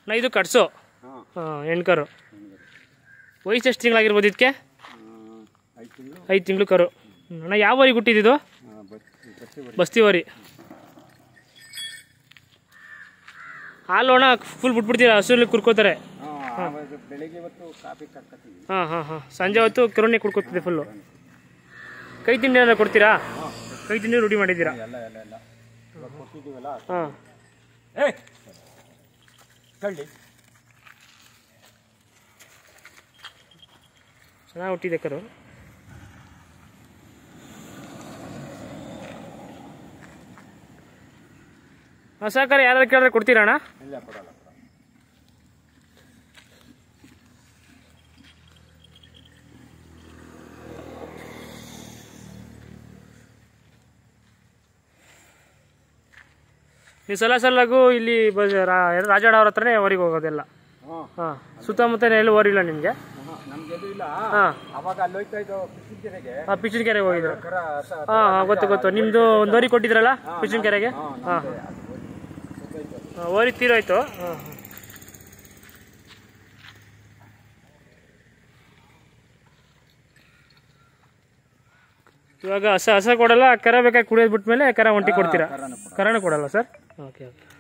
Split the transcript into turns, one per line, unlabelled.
ನಾ ಇದು ಕಟ್ಸು
ಹಾಂ
ಹಾಂ ಹೆಣ್ಕರು ವಯಸ್ಸು ಎಷ್ಟು ತಿಂಗಳಾಗಿರ್ಬೋದು ಇದಕ್ಕೆ
ಐದು ತಿಂಗಳು
ಐದು ತಿಂಗಳು ಕರು ಹ್ಮ್. ಅಣ್ಣ ಯಾವ ವರಿ ಹುಟ್ಟಿದ್ದು
ಬಸ್ತಿ ಬರೀ
ಬಸ್ತಿ ವರಿ ಹಾಲು ಅಣ್ಣ ಫುಲ್ ಬಿಟ್ಬಿಡ್ತೀರಾ ಹಸುಲಿ ಕುರ್ಕೋತಾರೆ
ಹಾಂ ಬೆಳಿಗ್ಗೆ ಇವತ್ತು ಕಾಫಿ ಕರ್ಕೊತೀವಿ
ಹಾಂ ಹಾಂ ಹಾಂ ಸಂಜೆ ಹೊತ್ತು ಕರುಣೆ ಕುಡ್ಕೋತಿದೆ ಫುಲ್ಲು ಕೈ ತಿಂಡಿ ಏನಾದ್ರು ಕೊಡ್ತೀರಾ ಕೈ ತಿಂಡಿ ರೂಢಿ ಮಾಡಿದ್ದೀರಾ
ಎಲ್ಲ ಎಲ್ಲ ಎಲ್ಲ ಇವಾಗ ಕೊಟ್ಟಿದ್ದೀವಲ್ಲ
ಹಾಂ
ಏ ಕಳ್ಳಿ
ಚೆನ್ನಾಗಿ ಹುಟ್ಟಿದೆ ಕರು ಹೊಸ ಯಾರು ಕೇಳಿದ್ರೆ ಕೊಡ್ತೀರಾ ಅಣ್ಣ
ಇಲ್ಲ ಕೊಡಲ್ಲ ಕೊಡಲ್ಲ
ನೀವು ಸಲ ಸಲಗೂ ಇಲ್ಲಿ ಬ- ರಾ- ಏನು ರಾಜಾಡ ಅವ್ರ ಹತ್ರನೇ ಹೊರಗೆ ಹೋಗೋದೆಲ್ಲ
ಹಾಂ
ಹಾಂ ಸುತ್ತಮುತ್ತ ಎಲ್ಲೂ ಓರಿಲ್ಲ ನಿಮಗೆ
ನಮ್ಗೆದು ಇಲ್ಲ
ಹಾಂ
ಅವಾಗ ಅಲ್ಲಿ ಹೋಯ್ತಾ ಇದ್ದೋ ಕಿಶನ್ಕೆರೆಗೆ
ಹಾಂ ಪಿಚ್ಚಿನ ಕೆರೆಗೆ ಹೋಗಿದ್ರು
ಕರ ಸ-
ಹಾಂ ಹಾಂ ಗೊತ್ತು ಗೊತ್ತು ನಿಮ್ಮದು ಒಂದು ಓರಿ ಕೊಟ್ಟಿದ್ರಲ್ಲ ಪಿಚ್ಚಿನ ಕೆರೆಗೆ
ಹಾಂ
ಹಾಂ
ನಮ್ದೇ ಅದು ಹೋಗಿ ಗೊತ್ತಾಯ್ತು.
ಹಾಂ ಓರಿ ತೀರೋಯ್ತು ಹಾಂ ಹಾಂ ಇವಾಗ ಹಸ ಹಸ ಕೊಡಲ್ಲ ಕರ ಬೇಕಾಗಿ ಕುಡಿಯೋದು ಬಿಟ್ಮೇಲೆ ಕರ ಒಂಟಿ ಕೊಡ್ತೀರಾ
ಕರನ ಕೊಡ
ಕರನ ಕೊಡಲ್ಲ ಸರ್ ಓಕೆ ಓಕೆ